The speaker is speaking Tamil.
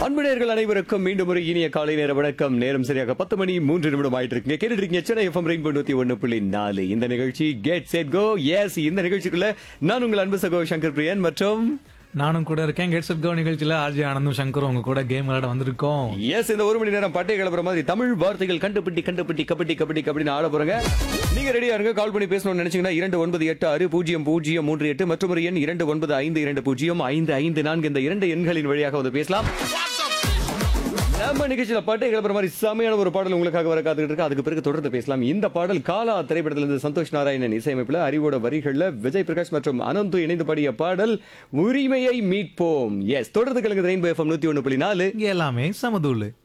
அன்புடையர்கள் அனைவருக்கும் மீண்டும் ஒரு இனிய காலை நேர வணக்கம் நேரம் சரியாக பத்து மணி மூன்று நிமிடம் ஆயிட்டு இருக்குங்க கேட்டுட்டு இருக்கீங்க சென்னை எஃப்எம் ரெயின்போ நூத்தி ஒண்ணு புள்ளி நாலு இந்த நிகழ்ச்சி கேட் செட் கோ எஸ் இந்த நிகழ்ச்சிக்குள்ள நான் உங்கள் அன்பு சகோ சங்கர் பிரியன் மற்றும் நானும் கூட இருக்கேன் கெட்ஸ் கோ நிகழ்ச்சியில ஆர்ஜி ஆனந்தும் சங்கரும் உங்க கூட கேம் விளையாட வந்திருக்கோம் எஸ் இந்த ஒரு மணி நேரம் பட்டை கிளப்புற மாதிரி தமிழ் வார்த்தைகள் கண்டுபிடி கண்டுபிடி கபடி கபடி கபடின்னு ஆட போறங்க நீங்க ரெடியா இருங்க கால் பண்ணி பேசணும்னு நினைச்சீங்கன்னா இரண்டு ஒன்பது எட்டு ஆறு பூஜ்ஜியம் பூஜ்ஜியம் மூன்று எட்டு மற்றும் ஒரு எண் இரண்டு ஒன்பது ஐந்து இரண்டு பூஜ்ஜியம் ஐந்து ஐந்து நான்கு இந்த இரண்டு எண்களின் வழியாக வந்து பேசலாம் நம்ம நிகழ்ச்சியில பாட்டை கிளப்புற மாதிரி செமையான ஒரு பாடல் உங்களுக்காக வர காத்துக்கிட்டு இருக்கு அதுக்கு பிறகு தொடர்ந்து பேசலாம் இந்த பாடல் காலா திரைப்படத்துல இருந்து சந்தோஷ் நாராயணன் இசையமைப்புல அறிவோட வரிகள்ல விஜய் பிரகாஷ் மற்றும் அனந்து இணைந்து பாடிய பாடல் உரிமையை மீட்போம் எஸ் தொடர்ந்து கலங்க ரெயின்போ எஃப்எம் நூத்தி ஒண்ணு புள்ளி நாலு இங்க எல்லாமே சமதூளு